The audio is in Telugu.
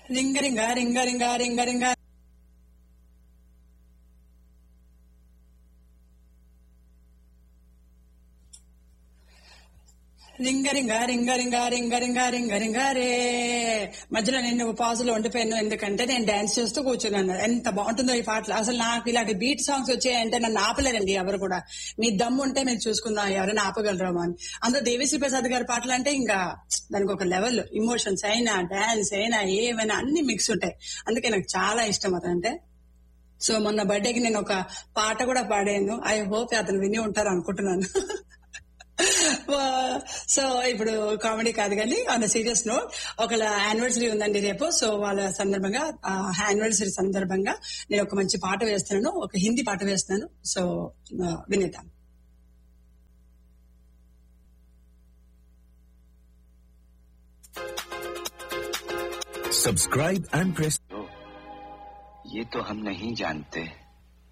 రింగ రింగ రింగ రింగ రింగ రింగ రింగ రింగ రింగ రింగ రింగ రింగ రింగ రింగ రే మధ్యలో నేను పాజులో ఉండిపోయాను ఎందుకంటే నేను డాన్స్ చేస్తూ కూర్చున్నాను ఎంత బాగుంటుందో ఈ పాటలు అసలు నాకు ఇలాంటి బీట్ సాంగ్స్ వచ్చాయంటే నన్ను ఆపలేరండి ఎవరు కూడా మీ దమ్ము ఉంటే మేము చూసుకుందాం ఎవరైనా ఆపగలరామా అని అందులో దేవిశ్రీ ప్రసాద్ గారి పాటలు అంటే ఇంకా దానికి ఒక లెవెల్ ఇమోషన్స్ అయినా డాన్స్ అయినా ఏమైనా అన్ని మిక్స్ ఉంటాయి అందుకే నాకు చాలా ఇష్టం అదంటే సో మొన్న బర్త్డేకి నేను ఒక పాట కూడా పాడాను ఐ హోప్ అతను విని ఉంటారు అనుకుంటున్నాను సో ఇప్పుడు కామెడీ కాదు కానీ ఆన్ సీరియస్ నోట్ ఒక యానివర్సరీ ఉందండి రేపు సో వాళ్ళ సందర్భంగా యానివర్సరీ సందర్భంగా నేను ఒక మంచి పాట వేస్తున్నాను ఒక హిందీ పాట వేస్తున్నాను సో వినేద్దాం Subscribe and press ये तो हम नहीं जानते